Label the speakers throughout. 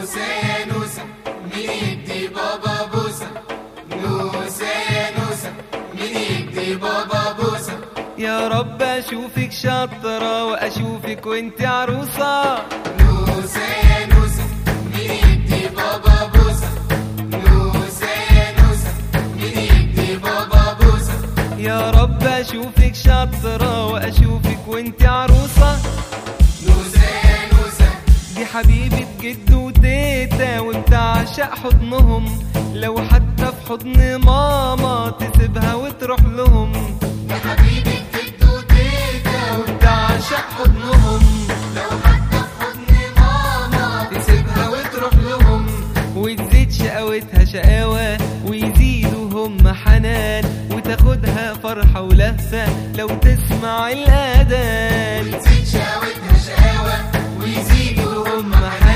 Speaker 1: نوسة يا نوسة مين يدي بابا بوسة نوسة يا نوسة مين يدي بابا بوسة
Speaker 2: يا رب اشوفك شاطرة واشوفك وانت عروسة
Speaker 1: نوسة يا نوسة مين يدي بابا بوسة نوسة يا نوسة مين يدي بابا بوسة
Speaker 2: يا رب اشوفك شاطرة واشوفك وانت عروسة
Speaker 1: نوسة يا نوسة
Speaker 2: دي حبيبة جد وتيتا وبتعشق حضنهم لو حتى في حضن ماما تسيبها وتروح لهم
Speaker 1: يا حبيبي جد وتيتا
Speaker 2: وبتعشق حضنهم
Speaker 1: لو حتى في حضن ماما
Speaker 2: تسيبها وتروح لهم وتزيد شقاوتها شقاوة ويزيدوا هم حنان وتاخدها فرحة ولهفة لو تسمع الأذان
Speaker 1: تزيد شقاوتها شقاوة ويزيدوا هم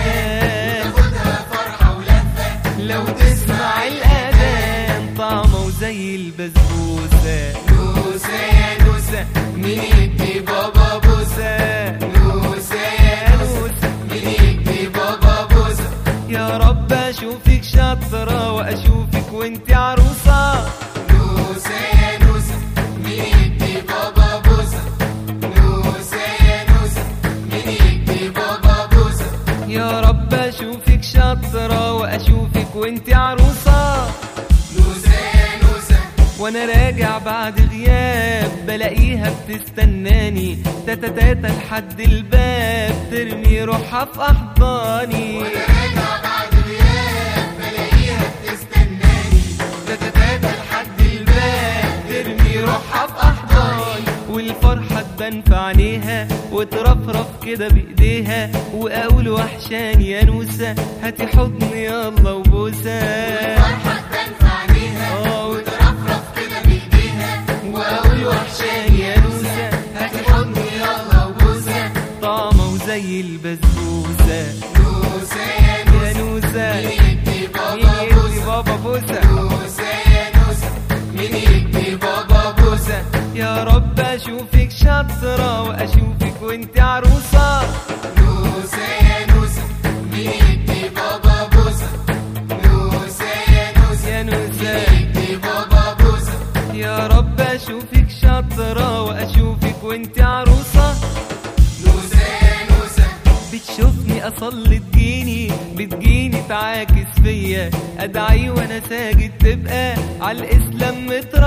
Speaker 1: حنان تاخدها فرحة ولفة
Speaker 2: لو تسمع الأذان طعمه زي البسبوسة
Speaker 1: نوسة يا نوسة مين يدي بابا بوسة نوسة يا نوسة مين يدي بابا بوسة
Speaker 2: يا رب أشوفك شاطرة وأشوفك وانت عروسة
Speaker 1: نوسة يا نوسة مين يدي بابا بوسة نوسة يا نوسة مين يدي بابا بوسة
Speaker 2: يا رب أشوفك شاطرة وأشوفك وانت عروسة
Speaker 1: نوسة يا نوسة
Speaker 2: وانا راجع بعد غياب بلاقيها بتستناني تاتا تاتا لحد الباب ترمي روحها في احضاني
Speaker 1: راجع بعد غياب بلاقيها بتستناني
Speaker 2: تاتا تاتا لحد الباب ترمي روحها في احضاني والفرحة تبان في عينيها وترفرف كده بايديها واقول وحشاني يا نوسة هاتي حضن يلا وبوسة
Speaker 1: فرحة تبان في عينيها
Speaker 2: اه
Speaker 1: وترفرف كده بايديها
Speaker 2: واقول وحشاني يا نوسة
Speaker 1: هاتي حضن يلا وبوسة
Speaker 2: طعمه زي البسبوسة
Speaker 1: نوسة يا
Speaker 2: يا
Speaker 1: نوسة
Speaker 2: نوسة
Speaker 1: مين يدي
Speaker 2: مين
Speaker 1: بابا
Speaker 2: يدي
Speaker 1: بوسة
Speaker 2: بابا بوسة
Speaker 1: نوسة يا نوسة مين يدي بابا بوسة
Speaker 2: يا رب اشوفك شاطرة واشوفك وانت عروسة
Speaker 1: نوسة يا نوسة مين يدي بابا بوسة نوسة يا نوسة
Speaker 2: يا نوسة
Speaker 1: مين يدي بابا بوسة
Speaker 2: يا رب اشوفك شاطرة واشوفك وانت عروسة
Speaker 1: نوسة يا نوسة
Speaker 2: بتشوفني اصلي تجيني بتجيني تعاكس فيا ادعي وانا ساجد تبقى على الاسلام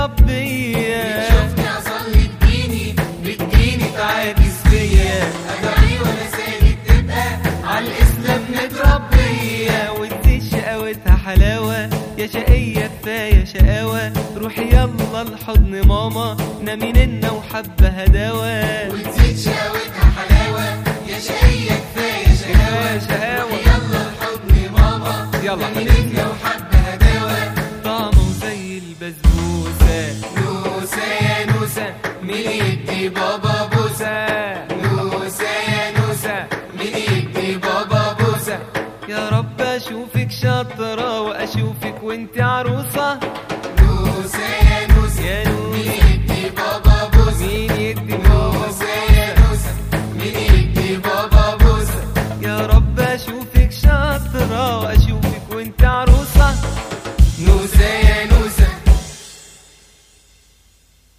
Speaker 2: متربية
Speaker 1: شفتني اصلي تجيني بتجيني تعاكس فيا ادعي وانا ساجد تبقى على الاسلام متربية
Speaker 2: وتزيد شقاوتها حلاوة يا شقية كفاية شقاوة روحي يلا لحضن ماما نامي ننا وحبة هداوة
Speaker 1: وتزيد شقاوتها حلاوة يا شقية كفاية شقاوة
Speaker 2: شقاوة.
Speaker 1: يلا الحضن ماما
Speaker 2: يلا
Speaker 1: نامي
Speaker 2: حبيبي.
Speaker 1: ننا وحبة هداوة
Speaker 2: طعمه زي البسبوسة
Speaker 1: نوسة يا نوسة مين يدي بابا بوسة نوسة يا نوسة مين يدي بابا بوسة
Speaker 2: يا رب اشوفك شاطرة واشوفك وانت عروسة